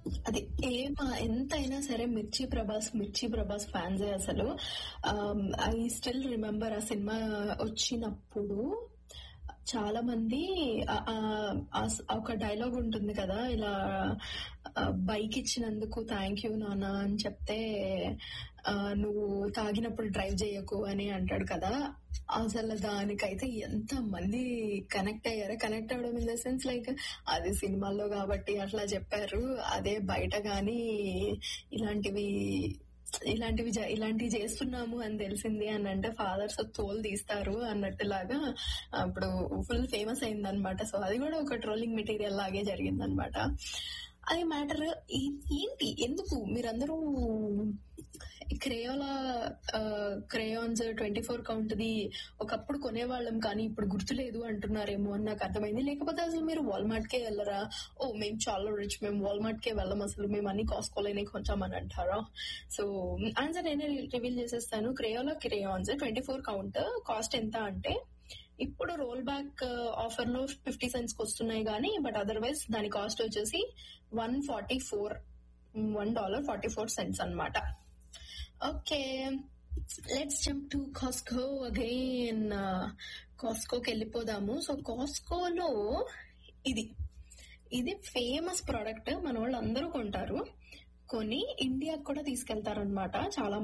అది ఏమా ఎంతైనా సరే మిర్చి ప్రభాస్ మిర్చి ప్రభాస్ ఫ్యాన్స్ అసలు ఐ స్టిల్ రిమెంబర్ ఆ సినిమా వచ్చినప్పుడు చాలా మంది ఆ- ఆ- ఆ స్- ఒక డైలాగ్ ఉంటుంది కదా ఇలా బైక్ ఇచ్చినందుకు థ్యాంక్ యూ నాన్న అని చెప్తే ఆ, నువ్వు తాగినప్పుడు డ్రైవ్ చేయకు అని అంటాడు కదా అసలు దానికైతే ఎంత మంది కనెక్ట్ అయ్యారు కనెక్ట్ అవ్వడం ఇన్ ద సెన్స్ లైక్ అది సినిమాల్లో కాబట్టి అట్లా చెప్పారు అదే బయట గాని ఇలాంటివి ఇలాంటివి జ- ఇలాంటివి చేస్తున్నాము అని తెలిసింది అని అంటే ఫాదర్స్ తోలు తీస్తారు అన్నట్టులాగా అప్పుడు ఫుల్ ఫేమస్ అయింది అనమాట సో అది కూడా ఒక ట్రోలింగ్ మెటీరియల్ లాగే జరిగింది అనమాట అది మ్యాటర్ ఏంటి ఎందుకు మీరందరూ Crayola crayons twenty four count ది ఒకప్పుడు కొనేవాళ్ళం కానీ ఇప్పుడు గుర్తులేదు అంటున్నారేమో అని నాకు అర్థమైంది లేకపోతే అసలు మీరు వాల్మార్ట్ కే వెళ్ళరా ఓ మేము చాలా రిచ్ మేము వాల్మార్ట్ కే వెళ్ళం అసలు మేము అన్ని కాస్కోలేని కొంచెం అంటారా సో ఆన్సర్ నేనే రివీల్ చేసేస్తాను Crayola crayons twenty four count cost ఎంత అంటే ఇప్పుడు రోల్ బ్యాక్ ఆఫర్ లో ఫిఫ్టీ సెంట్స్ వస్తున్నాయి కానీ బట్ అదర్వైజ్ దాని కాస్ట్ వచ్చేసి one forty four one dollar forty four cents అనమాట okay let's jump to Costco again కాస్కోకి వెళ్ళిపోదాము సో కాస్కోలో ఇది ఇది ఫేమస్ ప్రోడక్ట్ మన వాళ్ళు అందరూ కొంటారు కొని ఇండియాకి కూడా తీసుకెళ్తారనమాట చాలా